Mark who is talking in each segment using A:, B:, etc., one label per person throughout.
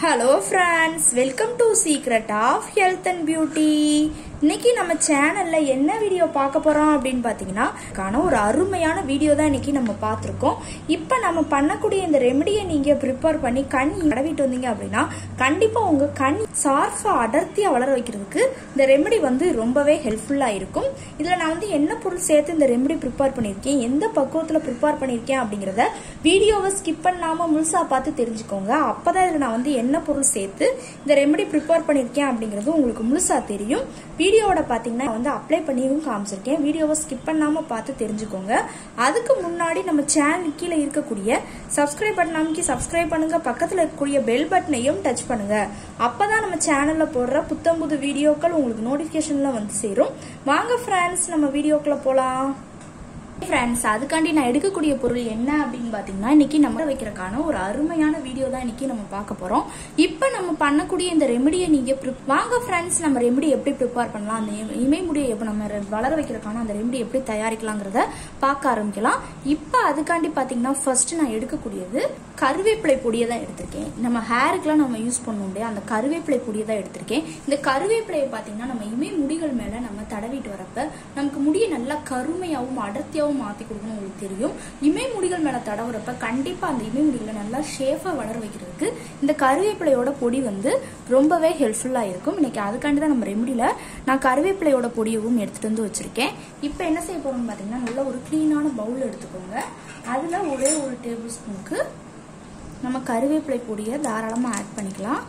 A: hello friends welcome to secret of health and beauty இன்னைக்கு நம்ம சேனல்ல என்ன வீடியோ பார்க்க போறோம் அப்படின்னு பாத்தீங்கன்னா காண ஒரு அருமையான வீடியோ தான் இன்னைக்கு நம்ம பார்த்துருக்கோம் இப்போ நம்ம பண்ணக்கூடிய இந்த ரெமெடியை நீங்க ப்ரிப்பேர் பண்ணி கண் தடவிட்டு வந்தீங்க அப்படின்னா கண்டிப்பா உங்க கண் சார்ஃபா அடர்த்தியா வளர வைக்கிறதுக்கு இந்த ரெமெடி வந்து ரொம்பவே ஹெல்ப்ஃபுல்லா இருக்கும் இதுல நான் வந்து என்ன பொருள் சேர்த்து இந்த ரெமெடி ப்ரிப்பேர் பண்ணியிருக்கேன் எந்த பக்குவத்துல ப்ரிப்பேர் பண்ணியிருக்கேன் அப்படிங்கறத வீடியோவை ஸ்கிப் பண்ணாம முழுசா பார்த்து தெரிஞ்சுக்கோங்க அப்பதான் இதுல நான் வந்து என்ன பொருள் சேர்த்து இந்த ரெமெடி ப்ரிப்பேர் பண்ணியிருக்கேன் அப்படிங்கிறது உங்களுக்கு முழுசா தெரியும் வீடியோவோட பாத்தீங்கன்னா வந்து அப்ளை பண்ணியும் காமிச்சிருக்கேன் வீடியோவை ஸ்கிப் பண்ணாம பார்த்து தெரிஞ்சுக்கோங்க அதுக்கு முன்னாடி நம்ம சேனல் கீழே இருக்கக்கூடிய சப்ஸ்கிரைப் பட்டன் அமைக்கி சப்ஸ்கிரைப் பண்ணுங்க பக்கத்துல இருக்கக்கூடிய பெல் பட்டனையும் டச் பண்ணுங்க அப்பதான் நம்ம சேனல்ல போடுற புத்தம் புது வீடியோக்கள் உங்களுக்கு நோட்டிபிகேஷன்ல வந்து சேரும் வாங்க ஃப்ரெண்ட்ஸ் நம்ம வீடியோக்குள்ள போலாம் ஃப்ரெண்ட்ஸ் அதுக்காண்டி நான் எடுக்கக்கூடிய பொருள் என்ன அப்படின்னு பார்த்தீங்கன்னா இன்னைக்கு நம்ம வைக்கிறக்கான ஒரு அருமையான வீடியோ தான் இன்னைக்கு நம்ம பார்க்க போறோம் இப்போ நம்ம பண்ணக்கூடிய இந்த ரெமெடியை நீங்க prep- வாங்க ஃப்ரெண்ட்ஸ் நம்ம ரெமெடி எப்படி ப்ரிப்பேர் பண்ணலாம் அந்த இமை- இமை முடியை எப்போ நம்ம ரெ- வளர வைக்கிறக்கான அந்த ரெமெடி எப்படி தயாரிக்கலாங்கிறத பார்க்க ஆரம்பிக்கலாம் இப்போ அதுக்காண்டி பார்த்தீங்கன்னா ஃபர்ஸ்ட் நான் எடுக்கக்கூடியது கருவேப்பிலை பொடியை தான் எடுத்திருக்கேன் நம்ம ஹேருக்குலாம் நம்ம யூஸ் பண்ணுவோம் இல்லையா அந்த கருவேப்பிலை பொடியை தான் எடுத்திருக்கேன் இந்த கருவேப்பிலையை பார்த்தீங்கன்னா நம்ம இமை முடிகள் மேல நம்ம தடவிட்டு வரப்ப நமக்கு முடியை நல்லா கருமையாகவும் அடர்த்தியாகவும் மாத்தி கொடுக்கணும் உங்களுக்கு தெரியும் இமை முடிகள் மேல தடவுறப்ப கண்டிப்பா அந்த இமை முடிகளை நல்லா ஷேஃபா வளர வைக்கிறதுக்கு இந்த கருவேப்பிலையோட பொடி வந்து ரொம்பவே ஹெல்ப்ஃபுல்லா இருக்கும் இன்னைக்கு அதுக்காண்டி தான் நம்ம ரெமடியில நான் கருவேப்பிலையோட பொடியவும் எடுத்துட்டு வந்து வச்சிருக்கேன் இப்போ என்ன செய்ய போறோம்னு பாத்தீங்கன்னா நல்ல ஒரு க்ளீனான பவுல் எடுத்துக்கோங்க அதுல ஒரே ஒரு டேபிள் ஸ்பூனுக்கு நம்ம கருவேப்பிலை பொடியை தாராளமா ஆட் பண்ணிக்கலாம்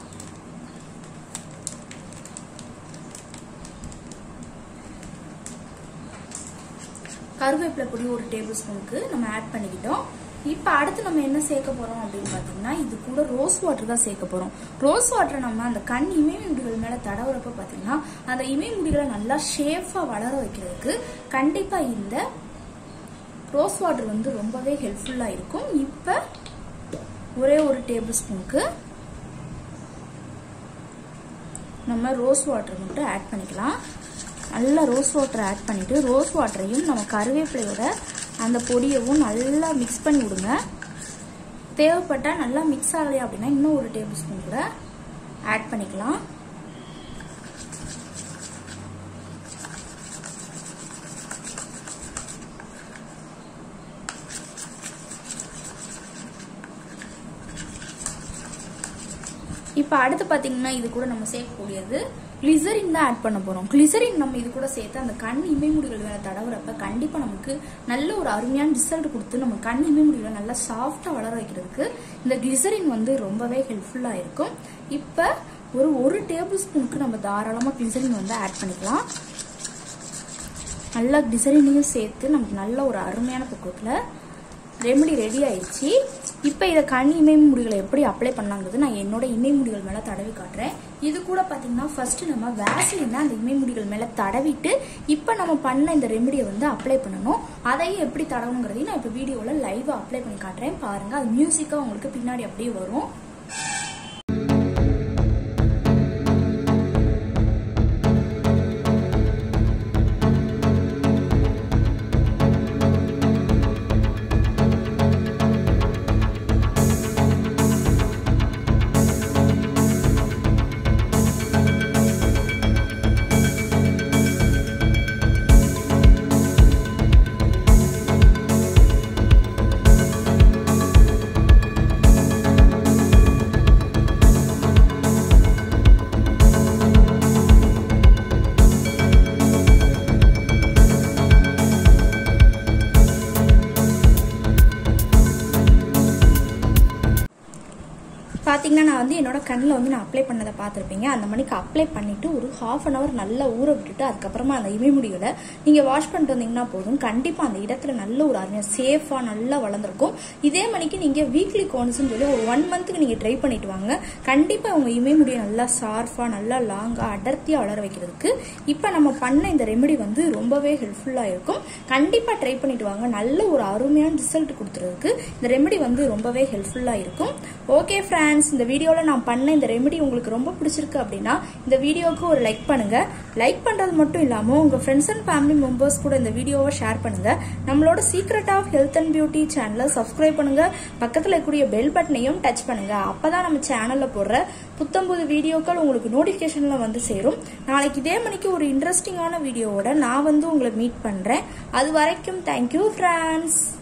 A: கருவேப்பிலை பொடி ஒரு டேபிள் ஸ்பூனுக்கு நம்ம ஆட் பண்ணிக்கிட்டோம் இப்போ அடுத்து நம்ம என்ன சேர்க்க போறோம் அப்படின்னு பார்த்தீங்கன்னா இது கூட ரோஸ் வாட்டர் தான் சேர்க்க போறோம் ரோஸ் வாட்டர் நம்ம அந்த கண் இமை முடிகள் மேல தடவுறப்ப பார்த்தீங்கன்னா அந்த இமை முடிகளை நல்லா ஷேஃபா வளர வைக்கிறதுக்கு கண்டிப்பா இந்த ரோஸ் வாட்டர் வந்து ரொம்பவே ஹெல்ப்ஃபுல்லா இருக்கும் இப்போ ஒரே ஒரு டேபிள் ஸ்பூனுக்கு நம்ம ரோஸ் வாட்டர் மட்டும் ஆட் பண்ணிக்கலாம் நல்லா ரோஸ் வாட்டர் ஆட் பண்ணிட்டு ரோஸ் வாட்டரையும் நம்ம கருவேப்பிலையோட அந்த பொடியவும் நல்லா மிக்ஸ் பண்ணி விடுங்க தேவைப்பட்டா நல்லா மிக்ஸ் ஆகலையா அப்படின்னா இன்னும் ஒரு டேபிள் ஸ்பூன் கூட ஆட் பண்ணிக்கலாம் இப்போ அடுத்து பார்த்தீங்கன்னா இது கூட நம்ம சேர்க்கக்கூடியது கிளிசரின் தான் ஆட் பண்ண போறோம் கிளிசரின் நம்ம இது கூட சேர்த்து அந்த கண் இமைமுடிகள் மேல தடவுறப்ப கண்டிப்பா நமக்கு நல்ல ஒரு அருமையான ரிசல்ட் கொடுத்து நம்ம கண் இமைமுடிகளை நல்லா சாஃப்டா வளர வைக்கிறதுக்கு இந்த கிளிசரின் வந்து ரொம்பவே ஹெல்ப்ஃபுல்லா இருக்கும் இப்போ ஒரு ஒரு டேபிள் ஸ்பூனுக்கு நம்ம தாராளமா கிளிசரின் வந்து ஆட் பண்ணிக்கலாம் நல்லா கிளிசரினையும் சேர்த்து நமக்கு நல்ல ஒரு அருமையான பக்குவத்தில் ரெமெடி ரெடி ஆயிடுச்சு இப்போ இதை கண் இமை முடிகளை எப்படி அப்ளை பண்ணலாங்கிறது நான் என்னோட இமை முடிகள் மேலே தடவி காட்டுறேன் இது கூட பார்த்தீங்கன்னா ஃபர்ஸ்ட் நம்ம வேஸ்லின் அந்த இமை முடிகள் மேலே தடவிட்டு இப்போ நம்ம பண்ண இந்த ரெமெடியை வந்து அப்ளை பண்ணணும் அதையும் எப்படி தடவுங்கிறதையும் நான் இப்போ வீடியோவில் லைவாக அப்ளை பண்ணி காட்டுறேன் பாருங்க அது மியூசிக்காக உங்களுக்கு பின்னாடி அப்படியே வரும் பார்த்தீங்கன்னா நான் வந்து என்னோட கண்ணில் வந்து நான் அப்ளை பண்ணதை பார்த்துருப்பீங்க அந்த மணிக்கு அப்ளை பண்ணிட்டு ஒரு ஹாஃப் அன் ஹவர் நல்லா ஊற விட்டுட்டு அதுக்கப்புறமா அந்த இமைமுடிகளை நீங்கள் வாஷ் பண்ணிட்டு வந்தீங்கன்னா போதும் கண்டிப்பாக அந்த இடத்துல நல்ல ஒரு அருமையாக சேஃபாக நல்லா வளர்ந்துருக்கும் இதே மணிக்கு நீங்கள் வீக்லி கோன்ஸ்னு சொல்லி ஒரு ஒன் மந்த்துக்கு நீங்கள் ட்ரை பண்ணிட்டு வாங்க கண்டிப்பாக உங்கள் இமைமுடியை நல்லா ஷார்ப்பாக நல்லா லாங்காக அடர்த்தியாக வளர வைக்கிறதுக்கு இப்போ நம்ம பண்ண இந்த ரெமெடி வந்து ரொம்பவே ஹெல்ப்ஃபுல்லாக இருக்கும் கண்டிப்பாக ட்ரை பண்ணிட்டு வாங்க நல்ல ஒரு அருமையான ரிசல்ட் கொடுத்துறதுக்கு இந்த ரெமெடி வந்து ரொம்பவே ஹெல்ப்ஃபுல்லாக இருக்கும் ஓகே ஃப்ரெண்ட்ஸ் ஃப்ரெண்ட்ஸ் இந்த வீடியோவில் நான் பண்ண இந்த ரெமெடி உங்களுக்கு ரொம்ப பிடிச்சிருக்கு அப்படின்னா இந்த வீடியோவுக்கு ஒரு லைக் பண்ணுங்க லைக் பண்ணுறது மட்டும் இல்லாமல் உங்கள் ஃப்ரெண்ட்ஸ் அண்ட் ஃபேமிலி மெம்பர்ஸ் கூட இந்த வீடியோவை ஷேர் பண்ணுங்க நம்மளோட secret of health and beauty சேனலை சப்ஸ்கிரைப் பண்ணுங்க பக்கத்தில் இருக்கக்கூடிய பெல் பட்டனையும் டச் பண்ணுங்க அப்பதான் நம்ம சேனலில் போடுற புத்தம்புது வீடியோக்கள் உங்களுக்கு நோட்டிஃபிகேஷனில் வந்து சேரும் நாளைக்கு இதே மணிக்கு ஒரு இன்ட்ரெஸ்டிங்கான வீடியோவோட நான் வந்து உங்களை மீட் பண்ணுறேன் அது வரைக்கும் தேங்க்யூ ஃப்ரெண்ட்ஸ்